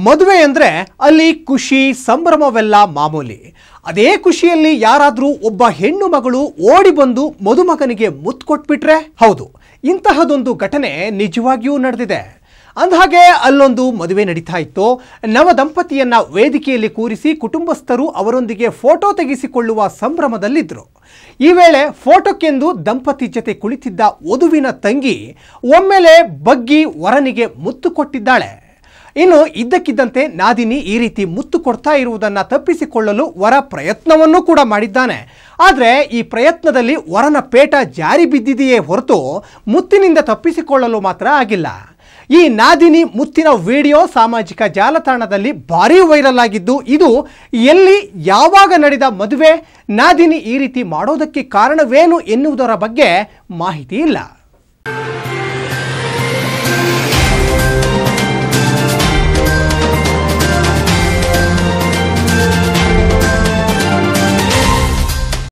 ಮದುವೆ ಅಂದರೆ ಅಲ್ಲಿ ಖುಷಿ ಸಂಭ್ರಮವೆಲ್ಲ ಮಾಮೂಲಿ ಅದೇ ಖುಷಿಯಲ್ಲಿ ಯಾರಾದರೂ ಒಬ್ಬ ಹೆಣ್ಣು ಮಗಳು ಓಡಿ ಬಂದು ಮದುಮಗನಿಗೆ ಮುತ್ತು ಕೊಟ್ಬಿಟ್ರೆ ಹೌದು ಇಂತಹದೊಂದು ಘಟನೆ ನಿಜವಾಗಿಯೂ ನಡೆದಿದೆ ಅಂದಹಾಗೆ ಅಲ್ಲೊಂದು ಮದುವೆ ನಡೀತಾ ಇತ್ತು ನವ ದಂಪತಿಯನ್ನ ವೇದಿಕೆಯಲ್ಲಿ ಕೂರಿಸಿ ಕುಟುಂಬಸ್ಥರು ಅವರೊಂದಿಗೆ ಫೋಟೋ ತೆಗೆಸಿಕೊಳ್ಳುವ ಸಂಭ್ರಮದಲ್ಲಿದ್ದರು ಈ ವೇಳೆ ಫೋಟೋಕ್ಕೆಂದು ದಂಪತಿ ಜೊತೆ ಕುಳಿತಿದ್ದ ವಧುವಿನ ತಂಗಿ ಒಮ್ಮೆಲೆ ಬಗ್ಗಿ ವರನಿಗೆ ಮುತ್ತು ಕೊಟ್ಟಿದ್ದಾಳೆ ಇನ್ನು ಇದ್ದಕ್ಕಿದ್ದಂತೆ ನಾದಿನಿ ಈ ರೀತಿ ಮುತ್ತು ಕೊಡ್ತಾ ಇರುವುದನ್ನ ತಪ್ಪಿಸಿಕೊಳ್ಳಲು ವರ ಪ್ರಯತ್ನವನ್ನೂ ಕೂಡ ಮಾಡಿದ್ದಾನೆ ಆದರೆ ಈ ಪ್ರಯತ್ನದಲ್ಲಿ ವರನ ಪೇಟ ಜಾರಿ ಬಿದ್ದಿದೆಯೇ ಹೊರತು ಮುತ್ತಿನಿಂದ ತಪ್ಪಿಸಿಕೊಳ್ಳಲು ಮಾತ್ರ ಆಗಿಲ್ಲ ಈ ನಾದಿನಿ ಮುತ್ತಿನ ವಿಡಿಯೋ ಸಾಮಾಜಿಕ ಜಾಲತಾಣದಲ್ಲಿ ಭಾರೀ ವೈರಲ್ ಆಗಿದ್ದು ಇದು ಎಲ್ಲಿ ಯಾವಾಗ ನಡೆದ ಮದುವೆ ನಾದಿನಿ ಈ ರೀತಿ ಮಾಡೋದಕ್ಕೆ ಕಾರಣವೇನು ಎನ್ನುವುದರ ಬಗ್ಗೆ ಮಾಹಿತಿ ಇಲ್ಲ